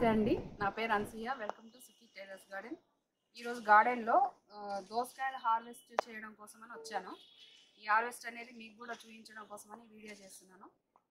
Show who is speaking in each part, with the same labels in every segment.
Speaker 1: అండి నా పేరు Anasuya welcome to Sukhi tailors garden ఈరోజు గార్డెన్లో దోసకాయలు హార్వెస్ట్ చేయడం కోసమని వచ్చాను ఈ హార్వెస్ట్ అనేది మీకు కూడా చూపించడం కోసమని వీడియో చేస్తున్నాను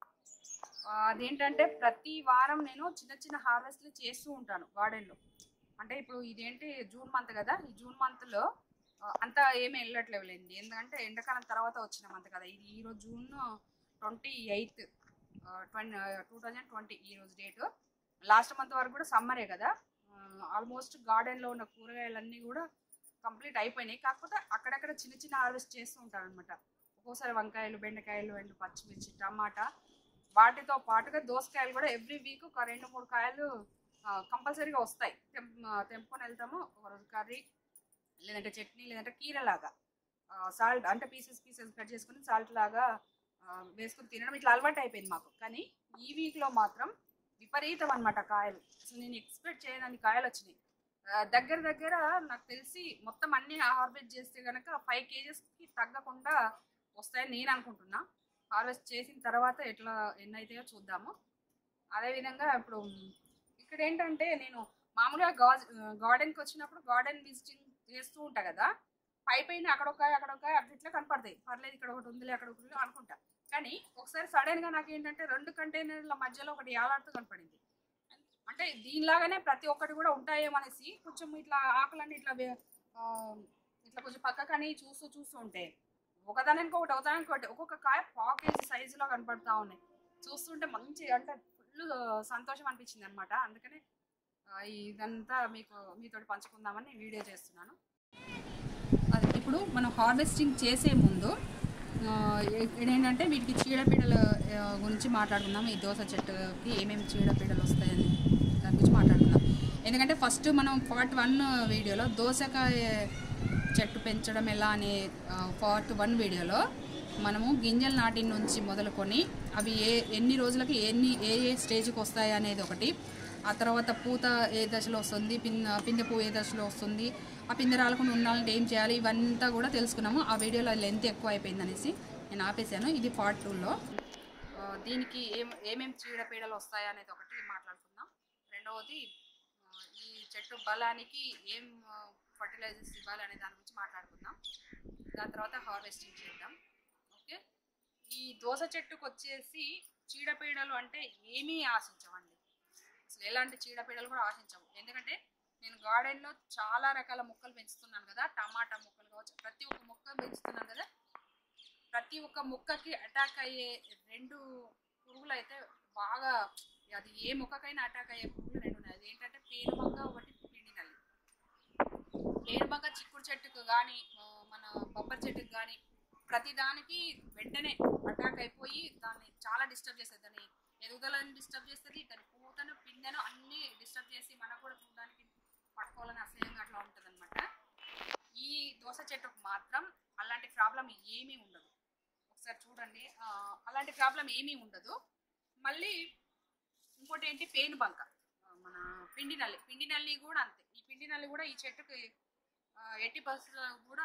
Speaker 1: ఆ, అదేంటంటే ప్రతి వారం నేను చిన్న చిన్న హార్వెస్ట్లు చేస్తూ ఉంటాను గార్డెన్లో అంటే ఇప్పుడు ఇదేంటి జూన్ మంత్ కదా ఈ జూన్ మంత్లో అంతా ఏమీ వెళ్ళట్లేదులేండి ఎందుకంటే ఎండాకాలం తర్వాత వచ్చిన మంత్ కదా ఇది ఈరోజు June twenty eighth twenty two thousand twenty ఈరోజు డేటు లాస్ట్ మంత్ వరకు కూడా సమ్మరే కదా ఆల్మోస్ట్ గార్డెన్లో ఉన్న కూరగాయలన్నీ కూడా కంప్లీట్ అయిపోయినాయి కాకపోతే అక్కడక్కడ చిన్న చిన్న హార్వెస్ట్ చేస్తూ ఉంటాను అనమాట ఒక్కోసారి వంకాయలు బెండకాయలు అండ్ పచ్చిమిర్చి టమాటా వాటితో పాటుగా దోసకాయలు కూడా ఎవ్రీ వీక్ ఒక రెండు మూడు కాయలు కంపల్సరీగా వస్తాయి తెం- ఆ, తెంపుకొని వెళ్తాము ఒకరోజు కర్రీ లేదంటే చట్నీ లేదంటే కీరలాగా సాల్ట్ అంటే పీసెస్ పీసెస్ కట్ చేసుకుని సాల్ట్ లాగా ఆ, వేసుకుని తినడం ఇట్లా అలవాటు అయిపోయింది మాకు కానీ ఈ వీక్లో మాత్రం విపరీతం అనమాట కాయలు అసలు నేను ఎక్స్పెక్ట్ చేయడానికి కాయలు వచ్చినాయి ఆ, దగ్గర దగ్గర నాకు తెలిసి మొత్తం అన్ని హార్వెస్ట్ చేస్తే కనుక ఫైవ్ కేజెస్కి తగ్గకుండా వస్తాయని నేను అనుకుంటున్నా హార్వెస్ట్ చేసిన తర్వాత ఎట్లా ఎన్ని అవుతాయో చూద్దాము అదేవిధంగా ఇప్పుడు ఇక్కడ ఏంటంటే నేను మామూలుగా గాజ్ గార్డెన్కి వచ్చినప్పుడు గార్డెన్ విజిటింగ్ చేస్తూ ఉంటా కదా పై పైన అక్కడొక అక్కడొక అట్లా ఇట్లా కనపడతాయి పర్లేదు ఇక్కడ ఒకటి ఉందిలే అక్కడ ఒకటి ఉంది అనుకుంటా కానీ ఒకసారి సడన్ గా నాకు ఏంటంటే రెండు కంటైనర్ల మధ్యలో ఒకటి ఏలాడుతూ కనపడింది అంటే దీనిలాగానే ప్రతి ఒక్కటి కూడా ఉంటాయేమనేసి కొంచెం ఇట్లా ఆకులన్నీ ఇట్లా వే- ఆ, ఇట్లా కొంచెం పక్కకని చూస్తూ చూస్తూ ఉంటే ఒకదానికి ఒకటి ఒకదానికి ఒకటి ఒక్కొక్క కాయ పావు కేజీ సైజులో కనపడతా ఉన్నాయి చూస్తుంటే మంచి అంటే ఫుల్ సంతోషం అనిపించింది అనమాట అందుకనే ఆ, ఇదంతా మీకు మీతోటి పంచుకుందామని వీడియో చేస్తున్నాను అది ఇప్పుడు మనం హార్వెస్టింగ్ చేసే ముందు ఆ, ఏ- ఏంటంటే వీటికి చీడపీడల ఆ, గురించి మాట్లాడుకుందాం ఈ దోస చెట్టుకి ఏమేమి చీడపీడలు వస్తాయని దాని గురించి మాట్లాడుకుందాం ఎందుకంటే ఫస్ట్ మనం పార్ట్ వన్ వీడియోలో దోసకాయ చెట్టు పెంచడం ఎలా అనే పార్ట్ వన్ వీడియోలో మనము గింజల నాటి నుంచి మొదలుకొని అవి ఏ ఎన్ని రోజులకి ఎన్ని ఏ ఏ స్టేజ్కి వస్తాయి అనేది ఒకటి ఆ తర్వాత పూత ఏ దశలో వస్తుంది పిన్ పిందె పువ్వు ఏ దశలో వస్తుంది ఆ పిందె రాలకుండా ఉండాలంటే ఏం చేయాలి ఇవంతా కూడా తెలుసుకున్నాము ఆ వీడియోలో లెంత్ ఎక్కువ అయిపోయింది అనేసి నేను ఆపేశాను ఇది పార్ట్ టూలో దీనికి ఏం ఏమేమి చీడపీడలు వస్తాయి అనేది ఒకటి మాట్లాడుకుందాం రెండవది ఆ, ఈ చెట్టు బలానికి ఏం ఫర్టిలైజర్స్ ఇవ్వాలి అనే దాని గురించి మాట్లాడుకుందాం దాని తర్వాత హార్వెస్టింగ్ చేద్దాం ఓకే ఈ దోస చెట్టుకు వచ్చేసి చీడపీడలు అంటే ఏమీ ఆశించవండి అసలు ఎలాంటి చీడపీడలు కూడా ఆశించవు ఎందుకంటే నేను గార్డెన్లో చాలా రకాల మొక్కలు పెంచుతున్నాను కదా టమాటా మొక్కలు కావచ్చు ప్రతి ఒక్క మొక్క పెంచుతున్నాను కదా ప్రతి ఒక్క మొక్కకి అటాక్ అయ్యే రెండు పురుగులు అయితే బాగా అది ఏ మొక్కకైనా అటాక్ అయ్యే పురుగులు రెండు ఉన్నాయి అది ఏంటంటే పేనుబంక ఒకటి పిండి నల్లి పేనుబంక చిక్కుడు చెట్టుకు కానీ మన బొబ్బరి చెట్టుకు కానీ ప్రతి దానికి వెంటనే అటాక్ అయిపోయి దాన్ని చాలా డిస్టర్బ్ చేస్తుంది దాని ఎదుగుదలని డిస్టర్బ్ చేస్తుంది దాని పూతను పిందెను అన్నీ డిస్టర్బ్ చేసి మనకు కూడా చూడడానికి పట్టుకోవాలని అసహ్యంగా అట్లా ఉంటుంది అనమాట ఈ దోస చెట్టుకు మాత్రం అలాంటి ప్రాబ్లం ఏమీ ఉండదు ఒకసారి చూడండి ఆ, అలాంటి ప్రాబ్లం ఏమీ ఉండదు మళ్ళీ ఇంకోటి ఏంటి పేను బంక ఆ, మన పిండి నల్లి పిండి నల్లి కూడా అంతే ఈ పిండి నల్లి కూడా ఈ చెట్టుకి ఎయిటీ పర్సెంట్ కూడా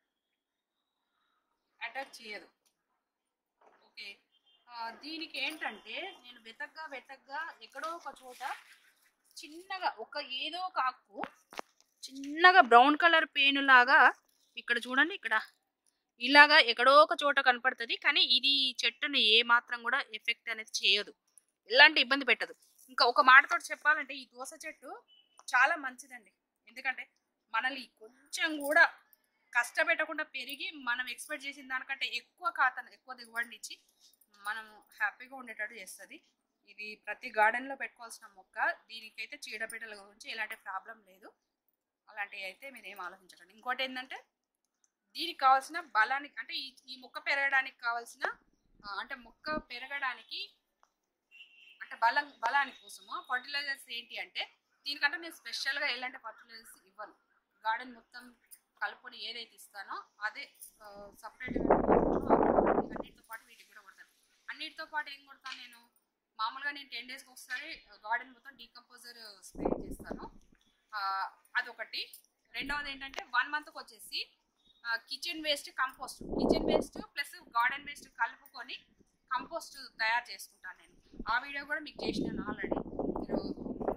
Speaker 1: అటాక్ చేయదు ఓకే ఆ, దీనికి ఏంటంటే నేను వెతగ్గా వెతగ్గా ఎక్కడో ఒక చోట చిన్నగా ఒక ఏదో ఒక ఆకు చిన్నగా బ్రౌన్ కలర్ పేను లాగా ఇక్కడ చూడండి ఇక్కడ ఇలాగా ఎక్కడో ఒక చోట కనపడుతుంది కానీ ఇది ఈ చెట్టుని ఏ మాత్రం కూడా ఎఫెక్ట్ అనేది చేయదు ఎలాంటి ఇబ్బంది పెట్టదు ఇంకా ఒక మాటతో చెప్పాలంటే ఈ దోస చెట్టు చాలా మంచిదండి ఎందుకంటే మనల్ని కొంచెం కూడా కష్టపెట్టకుండా పెరిగి మనం ఎక్స్పెక్ట్ చేసిన దానికంటే ఎక్కువ ఖాతాను ఎక్కువ దిగుబడిని ఇచ్చి మనం హ్యాపీగా ఉండేటట్టు చేస్తుంది ఇది ప్రతి గార్డెన్లో పెట్టుకోవాల్సిన మొక్క దీనికైతే చీడపీడల గురించి ఎలాంటి ప్రాబ్లం లేదు అలాంటివి అయితే మీరు ఏం ఆలోచించకండి ఇంకోటి ఏంటంటే దీనికి కావాల్సిన బలానికి అంటే ఈ ఈ మొక్క పెరగడానికి కావాల్సిన ఆ, అంటే మొక్క పెరగడానికి అంటే బలం బలానికి కోసము ఫర్టిలైజర్స్ ఏంటి అంటే దీనికంటే నేను స్పెషల్గా ఎలాంటి ఫర్టిలైజర్స్ ఇవ్వను గార్డెన్ మొత్తం కలుపుకొని ఏదైతే ఇస్తానో అదే సపరేట్గా అన్నిటితో పాటు వీటికి కూడా కొడతాను అన్నిటితో పాటు ఏం కొడతాను నేను మామూలుగా నేను టెన్ డేస్కి ఒకసారి గార్డెన్ మొత్తం డీకంపోజర్ స్ప్రే చేస్తాను ఆ, అదొకటి రెండవది ఏంటంటే వన్ మంత్కి వచ్చేసి kitchen waste compost kitchen waste plus garden waste కలుపుకొని కంపోస్ట్ తయారు చేసుకుంటాను నేను ఆ వీడియో కూడా మీకు చేసినాను ఆల్రెడీ మీరు అంటే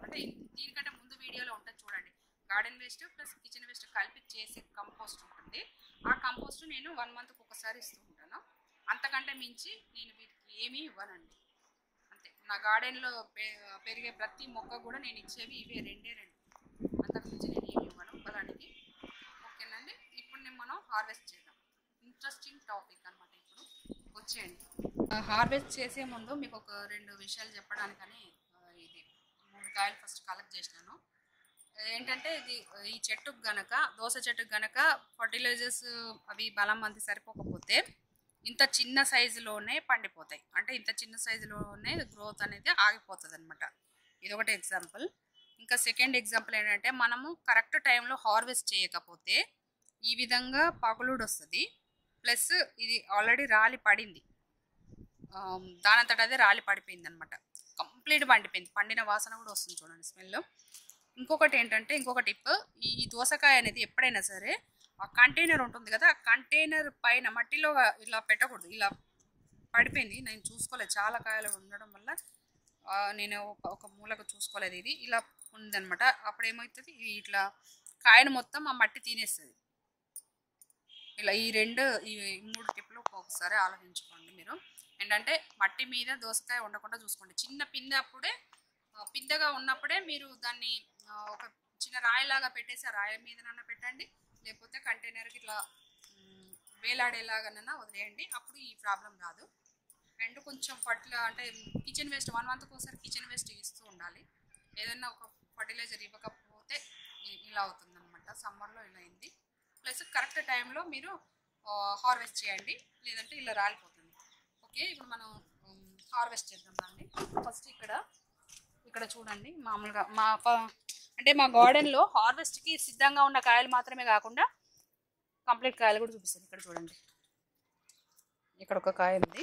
Speaker 1: దీనికంటే ముందు వీడియోలో ఉంటుంది చూడండి garden waste plus kitchen waste కలిపి చేసే కంపోస్ట్ ఉంటుంది ఆ కంపోస్ట్ నేను వన్ మంత్కి ఒకసారి ఇస్తూ ఉంటాను అంతకంటే మించి నేను వీటికి ఏమీ ఇవ్వనండి అంతే నా గార్డెన్లో పెరిగే ప్రతి మొక్క కూడా నేను ఇచ్చేవి ఇవే రెండే రెండు అంతకు మించి నేను ఏమి ఇవ్వను ఒకదానికి ఓకేనండి ఇప్పుడు నేను మనం హార్వెస్ట్ చేద్దాం ఇంట్రెస్టింగ్ టాపిక్ అనమాట ఇప్పుడు వచ్చేయండి హార్వెస్ట్ చేసే ముందు మీకు ఒక రెండు విషయాలు చెప్పడానికని ఆ, ఇది మూడు కాయలు ఫస్ట్ కలెక్ట్ చేసినాను ఏంటంటే ఇది ఈ చెట్టుకు గనక దోస చెట్టుకు గనక ఫర్టిలైజర్స్ అవి బలం అంది సరిపోకపోతే ఇంత చిన్న సైజులోనే పండిపోతాయి అంటే ఇంత చిన్న సైజులోనే గ్రోత్ అనేది ఆగిపోతుంది అనమాట ఇది ఒకటి ఎగ్జాంపుల్ ఇంకా సెకండ్ ఎగ్జాంపుల్ ఏంటంటే మనము కరెక్ట్ టైంలో హార్వెస్ట్ చేయకపోతే ఈ విధంగా పగులుడు వస్తుంది ప్లస్ ఇది ఆల్రెడీ రాలి పడింది ఆమ్, దానంతట అదే రాలి పడిపోయింది అనమాట కంప్లీట్ పండిపోయింది పండిన వాసన కూడా వస్తుంది చూడండి స్మెల్ ఇంకొకటి ఏంటంటే ఇంకొక టిప్ ఈ దోసకాయ అనేది ఎప్పుడైనా సరే ఆ కంటైనర్ ఉంటుంది కదా ఆ కంటైనర్ పైన మట్టిలో ఇలా పెట్టకూడదు ఇలా పడిపోయింది నేను చూసుకోలేదు చాలా కాయలు ఉండడం వల్ల ఆ, నేను ఒక ఒక మూలకు చూసుకోలేదు ఇది ఇలా ఉందన్నమాట అప్పుడు ఏమవుతుంది ఈ ఇట్లా కాయను మొత్తం ఆ మట్టి తినేస్తుంది ఇలా ఈ రెండు ఈ మూడు టిప్లు ఒకసారి ఆలోచించుకోండి మీరు ఏంటంటే మట్టి మీద దోసకాయ ఉండకుండా చూసుకోండి చిన్న పిందె అప్పుడే ఆ, పిందెగా ఉన్నప్పుడే మీరు దాన్ని ఆ, ఒక చిన్న రాయిలాగా పెట్టేసి ఆ రాయి మీదనన్నా పెట్టండి లేకపోతే కంటైనర్కి ఇట్లా మ్, వేలాడేలాగానన్నా వదిలేయండి అప్పుడు ఈ ప్రాబ్లం రాదు అండ్ కొంచెం ఫర్టిల అంటే కిచెన్ వేస్ట్ వన్ మంత్కి ఒకసారి కిచెన్ వేస్ట్ ఇస్తూ ఉండాలి ఏదైనా ఒక ఫర్టిలైజర్ ఇవ్వకపోతే ఇ- ఇలా అవుతుంది అనమాట సమ్మర్లో ఇలా అయింది ప్లస్ కరెక్ట్ టైంలో మీరు హార్వెస్ట్ చేయండి లేదంటే ఇలా రాలిపోతుంది ఓకే ఇప్పుడు మనం హార్వెస్ట్ చేద్దాం దాన్ని ఫస్ట్ ఇక్కడ ఇక్కడ చూడండి మామూలుగా మా ప- అంటే మా గార్డెన్లో హార్వెస్ట్కి సిద్ధంగా ఉన్న కాయలు మాత్రమే కాకుండా కంప్లీట్ కాయలు కూడా చూపిస్తాను ఇక్కడ చూడండి ఇక్కడ ఒక కాయ ఉంది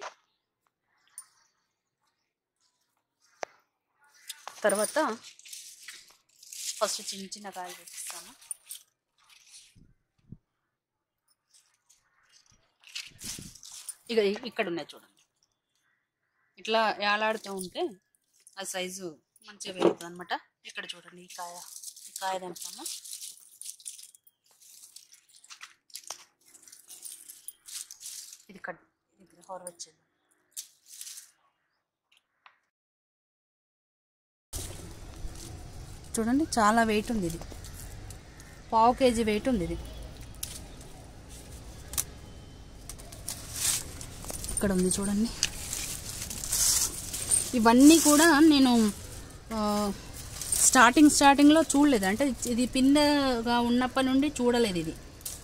Speaker 1: తర్వాత ఫస్ట్ చిన్న చిన్న కాయలు చూపిస్తాను ఇక ఇ- ఇక్కడ ఉన్నాయి చూడండి ఇట్లా ఏలాడుతూ ఉంటే ఆ సైజు మంచిగా పెరుగుతుంది అనమాట ఇక్కడ చూడండి ఈ కాయ ఈ కాయ తెంపాము ఇది కట్ ఇది హార్వెస్ట్ చేద్దాం చూడండి చాలా వెయిట్ ఉంది ఇది పావు కేజీ వెయిట్ ఉంది ఇది ఇక్కడ ఉంది చూడండి ఇవన్నీ కూడా నేను ఆ, స్టార్టింగ్ స్టార్టింగ్లో చూడలేదు అంటే ఇది పిందగా ఉన్నప్పటి నుండి చూడలేదు ఇది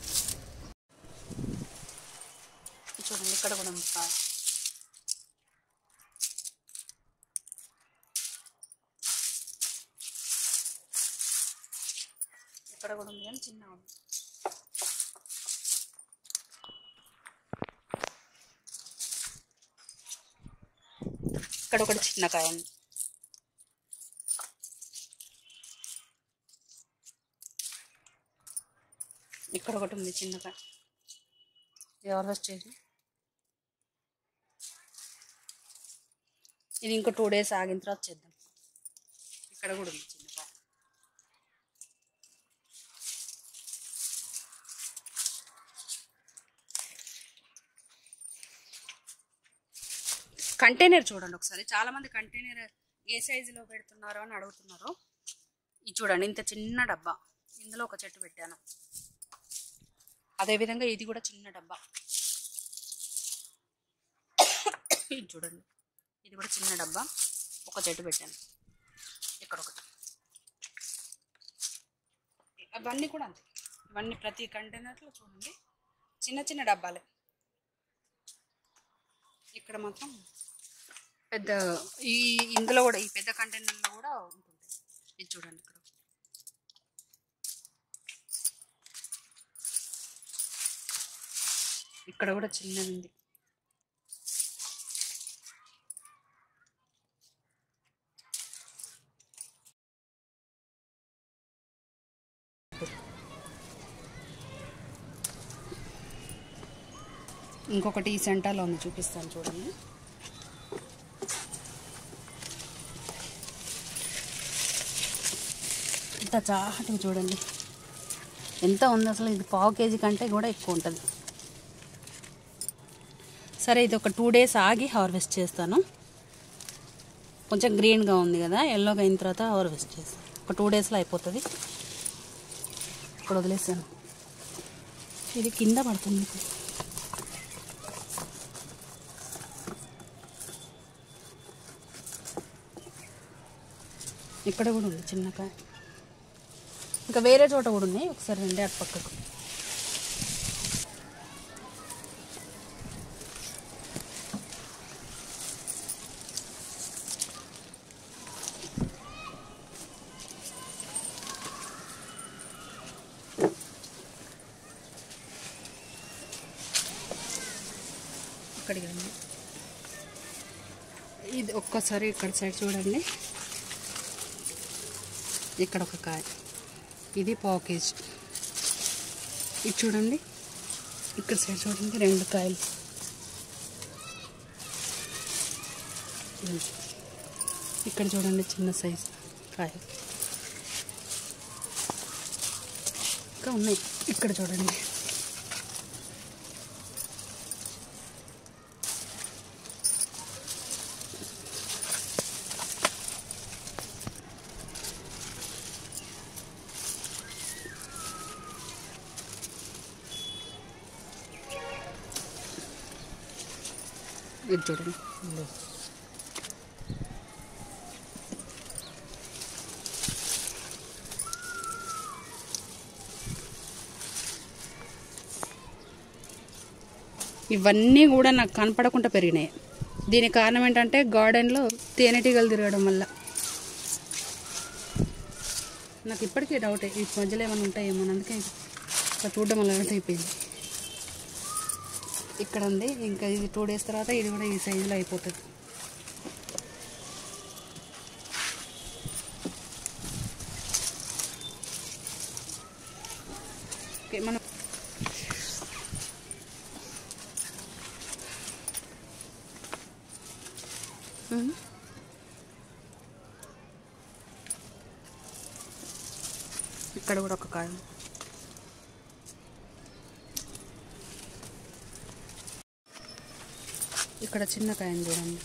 Speaker 1: ఇది చూడండి ఇక్కడ కూడా ఉంది కాయ. ఇక్కడ కూడా ఉంది కానీ చిన్న ఉంది ఇక్కడ ఒకటి చిన్న కాయ ఉంది ఇక్కడ ఒకటి ఉంది చిన్న కాయ ఇది హార్వెస్ట్ చేసి ఇది ఇంకో టూ డేస్ ఆగిన తర్వాత చేద్దాం ఇక్కడ కూడా ఉంది చిన్న కాయ కంటైనర్ చూడండి ఒకసారి చాలా మంది కంటైనర్ ఏ సైజులో పెడుతున్నారు అని అడుగుతున్నారు ఇది చూడండి ఇంత చిన్న డబ్బా ఇందులో ఒక చెట్టు పెట్టాను అదేవిధంగా ఇది కూడా చిన్న డబ్బా ఇది చూడండి ఇది కూడా చిన్న డబ్బా ఒక చెట్టు పెట్టాను ఇక్కడ ఒకటి అవన్నీ కూడా అంతే ఇవన్నీ ప్రతి కంటైనర్లో చూడండి చిన్న చిన్న డబ్బాలే ఇక్కడ మాత్రం పెద్ద ఈ ఇందులో కూడా ఈ పెద్ద కంటైనర్లో కూడా ఉంటుంది ఇది చూడండి ఇక్కడ ఇక్కడ కూడా చిన్నది ఉంది ఇంకొకటి ఈ సెంటర్లో ఉంది చూపిస్తాను చూడండి ఎంత చాటుగా చూడండి ఎంత ఉంది అసలు ఇది పావు కేజీ కంటే కూడా ఎక్కువ ఉంటుంది సరే ఇది ఒక టూ డేస్ ఆగి హార్వెస్ట్ చేస్తాను కొంచెం గ్రీన్గా ఉంది కదా ఎల్లోగా అయిన తర్వాత హార్వెస్ట్ చేస్తాను ఒక టూ డేస్లో అయిపోతుంది ఇక్కడ వదిలేసాను ఇది కింద పడుతుంది ఇప్పుడు. ఇక్కడ కూడా ఉంది చిన్న కాయ ఇంకా వేరే చోట కూడా ఉన్నాయి ఒకసారి రండి అటు పక్కకు ఇక్కడికి రండి ఇది ఒక్కసారి ఇక్కడ సైడ్ చూడండి ఇక్కడ ఒక కాయ ఇది పావు కేజీ ఇది చూడండి ఇక్కడ సైడ్ చూడండి రెండు కాయలు ఇదిగోండి. ఇక్కడ చూడండి చిన్న సైజు కాయ ఇంకా ఉన్నాయి ఇక్కడ చూడండి ఇది చూడండి ఇవన్నీ కూడా నాకు కనపడకుండా పెరిగినాయి దీనికి కారణం ఏంటంటే గార్డెన్లో తేనెటీగలు తిరగడం వల్ల నాకు ఇప్పటికీ డౌటే ఈ మధ్యలో ఏమైనా ఉంటాయేమో అని అందుకే ఇట్లా చూడడం వల్ల అలవాటు అయిపోయింది ఇక్కడ ఉంది ఇంకా ఇది టూ డేస్ తర్వాత ఇది కూడా ఈ సైజులో అయిపోతుంది ఓకే మనం మ్మ్. ఇక్కడ కూడా ఒక కాయ ఉంది. ఇక్కడ చిన్న కాయ ఉంది చూడండి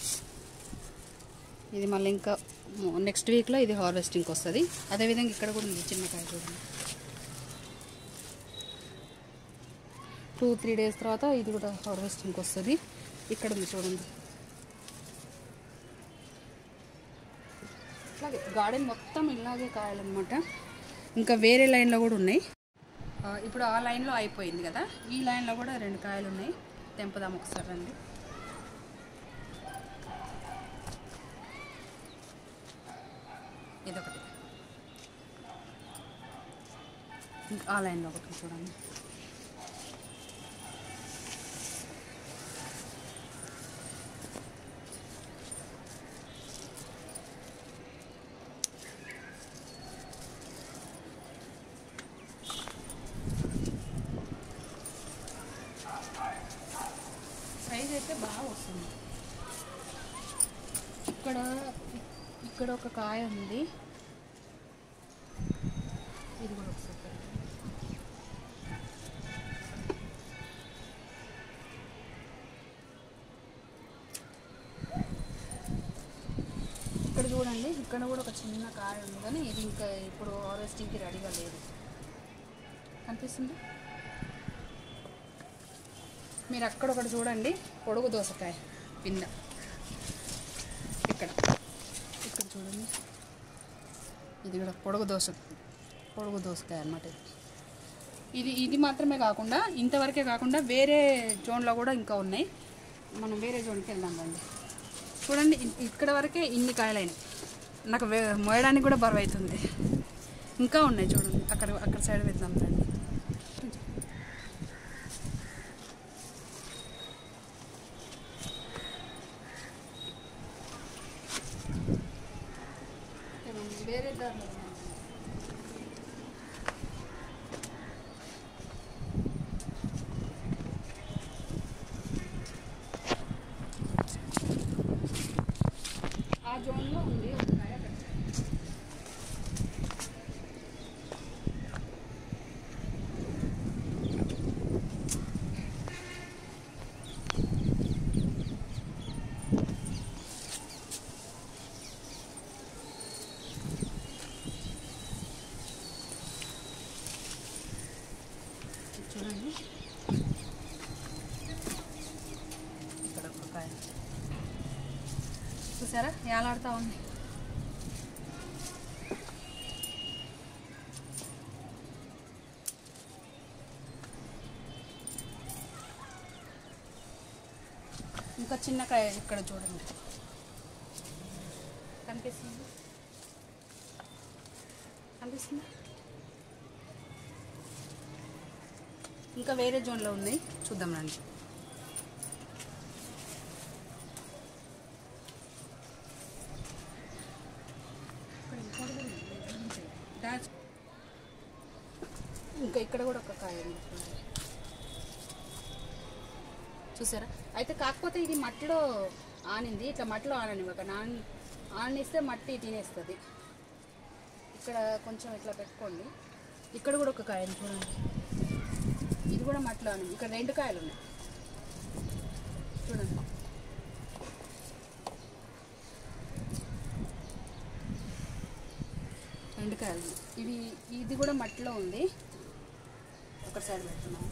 Speaker 1: ఇది మళ్ళీ ఇంకా నెక్స్ట్ వీక్లో ఇది హార్వెస్టింగ్కి వస్తుంది అదేవిధంగా ఇక్కడ కూడా ఉంది చిన్న కాయ చూడండి టూ త్రీ డేస్ తర్వాత ఇది కూడా హార్వెస్టింగ్కి వస్తుంది ఇక్కడ ఉంది చూడండి ఇట్లాగే గార్డెన్ మొత్తం ఇలాగే కాయాలన్నమాట ఇంకా వేరే లైన్లో కూడా ఉన్నాయి ఆ, ఇప్పుడు ఆ లైన్లో అయిపోయింది కదా ఈ లైన్లో కూడా రెండు కాయలు ఉన్నాయి తెంపుదాం ఒకసారి రండి ఇదొకటి ఇంకా ఆ లైన్లో ఒకటి చూడండి సైజ్ అయితే బాగా వస్తుంది ఇక్కడ ఇక్కడ ఒక కాయ ఉంది ఇది కూడా ఒకసారి చూడండి. ఇక్కడ చూడండి ఇక్కడ కూడా ఒక చిన్న కాయ ఉంది కానీ ఇది ఇంకా ఇప్పుడు హార్వెస్టింగ్కి రెడీగా లేదు కనిపిస్తుంది మీరు అక్కడ ఒకటి చూడండి పొడుగు దోసకాయ పింద ఇక్కడ ఇక్కడ చూడండి ఇది కూడా పొడుగు దోస పొడుగు దోసకాయ అన్నమాట ఇది ఇది ఇది మాత్రమే కాకుండా ఇంతవరకే కాకుండా వేరే జోన్లో కూడా ఇంకా ఉన్నాయి మనం వేరే జోన్కి వెళ్దాం రండి చూడండి ఇ- ఇక్కడ వరకే ఇన్ని కాయలైనాయి నాకు వే మోయడానికి కూడా బరువు అవుతుంది ఇంకా ఉన్నాయి చూడండి అక్కడ అక్కడ సైడ్ వెళ్దాం రండి వేరే దారిలో ఉన్నాం. ఆ జోన్లో ఉంది ఒక కాయ అక్కడ. ఏలాడుతూ ఉంది ఇంకా చిన్న కాయ ఇక్కడ చూడండి కనిపిస్తుంది కనిపిస్తుంది ఇంకా వేరే జోన్లో ఉన్నాయి చూద్దాం రండి ఇక్కడ ఇంకా కూడా ఉంది. డాచ్. ఇంకా ఇక్కడ కూడా ఒక కాయ ఉంది చూడండి. చూసారా అయితే కాకపోతే ఇది మట్టిలో ఆనింది ఇట్లా మట్టిలో ఆననివ్వక నాన్ ఆనిస్తే మట్టి తినేస్తుంది ఇక్కడ కొంచెం ఇట్లా పెట్టుకోండి ఇక్కడ కూడా ఒక కాయ ఉంది చూడండి ఇది కూడా మట్టిలో ఆనింది ఇక్కడ రెండు కాయలు ఉన్నాయి చూడండి రెండు కాయలు ఉన్నాయి. ఇవి ఇది కూడా మట్టిలో ఉంది ఒక సైడ్ పెడుతున్నాం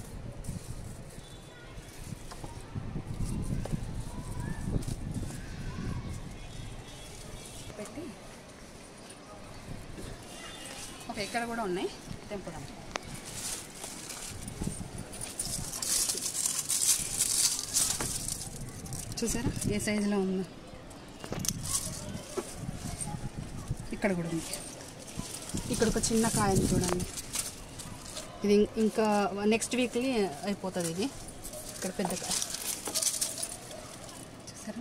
Speaker 1: పెట్టి ఓకే ఇక్కడ కూడా ఉన్నాయి తెంపుదాం చూసారా ఏ సైజులో ఉందో ఇక్కడ కూడా ఉంది ఇక్కడ ఒక చిన్న కాయ ఉంది చూడండి ఇది ఇం- ఇంకా నెక్స్ట్ వీక్లీ అయిపోతుంది ఇది ఇక్కడ పెద్ద కాయ చూసారా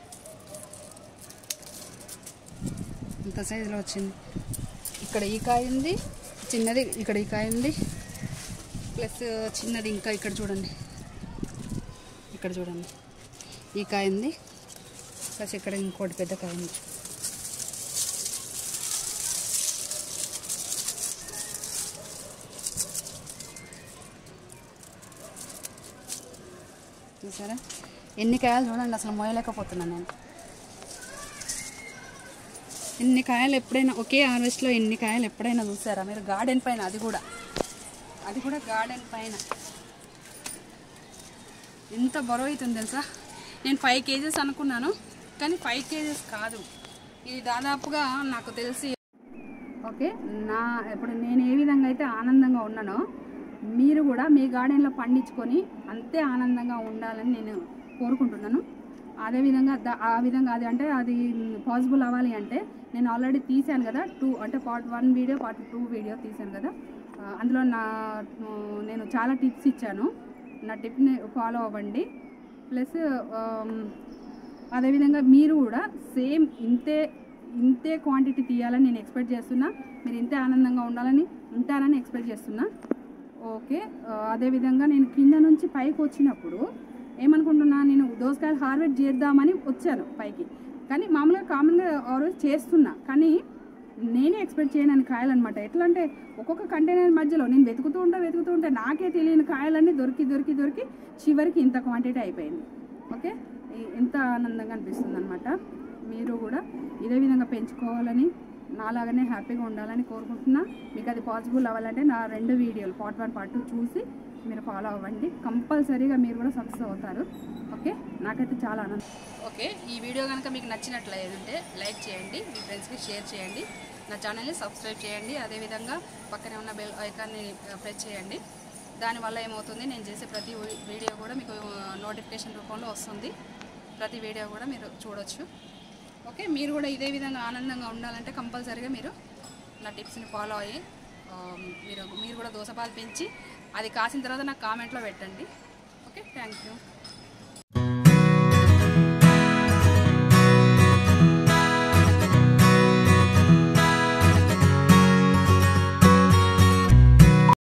Speaker 1: ఇంత సైజులో వచ్చింది ఇక్కడ ఈ కాయ ఉంది చిన్నది ఇక్కడ ఈ కాయ ఉంది ప్లస్ చిన్నది ఇంకా ఇక్కడ చూడండి ఇక్కడ చూడండి ఈ కాయ ఉంది ప్లస్ ఇక్కడ ఇంకోటి పెద్ద కాయ ఉంది చూసారా ఎన్ని కాయలు చూడండి అసలు మోయలేకపోతున్నాను నేను ఎన్ని కాయలు ఎప్పుడైనా ఒకే హార్వెస్ట్లో ఎన్ని కాయలు ఎప్పుడైనా చూసారా మీరు గార్డెన్ పైన అది కూడా అది కూడా గార్డెన్ పైన ఎంత బరువు అవుతుంది తెలుసా నేను ఫైవ్ కేజెస్ అనుకున్నాను కానీ ఫైవ్ కేజెస్ కాదు ఇది దాదాపుగా నాకు తెలిసి ఓకే నా ఇప్పుడు నేను ఏ విధంగా అయితే ఆనందంగా ఉన్నానో మీరు కూడా మీ గార్డెన్లో పండించుకొని అంతే ఆనందంగా ఉండాలని నేను కోరుకుంటున్నాను అదేవిధంగా ద ఆ విధంగా అది అంటే అది పాసిబుల్ అవ్వాలి అంటే నేను ఆల్రెడీ తీశాను కదా టూ అంటే part one video part two video తీశాను కదా ఆ, అందులో నా నేను చాలా టిప్స్ ఇచ్చాను నా టిప్ని ఫాలో అవ్వండి ప్లస్ అదేవిధంగా మీరు కూడా సేమ్ ఇంతే ఇంతే క్వాంటిటీ తీయాలని నేను ఎక్స్పెక్ట్ చేస్తున్నా మీరు ఇంతే ఆనందంగా ఉండాలని ఉంటారని ఎక్స్పెక్ట్ చేస్తున్నా ఓకే ఆ, అదేవిధంగా నేను కింద నుంచి పైకి వచ్చినప్పుడు ఏమనుకుంటున్నా నేను దోసకాయలు హార్వెస్ట్ చేద్దామని వచ్చాను పైకి కానీ మామూలుగా కామన్గా హార్వెస్ట్ చేస్తున్నా కానీ నేనే ఎక్స్పెక్ట్ చేయను కాయలు అనమాట ఎట్లా అంటే ఒక్కొక్క కంటైనర్ మధ్యలో నేను వెతుకుతూ ఉంటా వెతుకుతూ ఉంటే నాకే తెలియని కాయలన్నీ దొరికి దొరికి దొరికి చివరికి ఇంత క్వాంటిటీ అయిపోయింది ఓకే ఈ- ఎంత ఆనందంగా అనిపిస్తుంది అనమాట మీరు కూడా ఇదే విధంగా పెంచుకోవాలని నాలాగానే హ్యాపీగా ఉండాలని కోరుకుంటున్నా మీకు అది పాసిబుల్ అవ్వాలంటే నా రెండు వీడియోలు పార్ట్ వన్ పార్ట్ టూ చూసి మీరు ఫాలో అవ్వండి కంపల్సరీగా మీరు కూడా సక్సెస్ అవుతారు ఓకే నాకైతే చాలా ఆనందం ఓకే ఈ వీడియో కనుక మీకు నచ్చినట్లయితే లైక్ చేయండి మీ ఫ్రెండ్స్కి షేర్ చేయండి నా ఛానల్ని సబ్స్క్రైబ్ చేయండి అదేవిధంగా పక్కనే ఉన్న బెల్ ఐకాన్ని ప్రెస్ చేయండి దానివల్ల ఏమవుతుంది నేను చేసే ప్రతి వీ- వీడియో కూడా మీకు నోటిఫికేషన్ రూపంలో వస్తుంది ప్రతి వీడియో కూడా మీరు చూడొచ్చు ఓకే మీరు కూడా ఇదే విధంగా ఆనందంగా ఉండాలంటే కంపల్సరీగా మీరు నా టిప్స్ని ఫాలో అయ్యి ఆ, మీరు మీరు కూడా దోసపాలు పెంచి అది కాసిన తర్వాత నాకు కామెంట్లో పెట్టండి ఓకే థ్యాంక్ యూ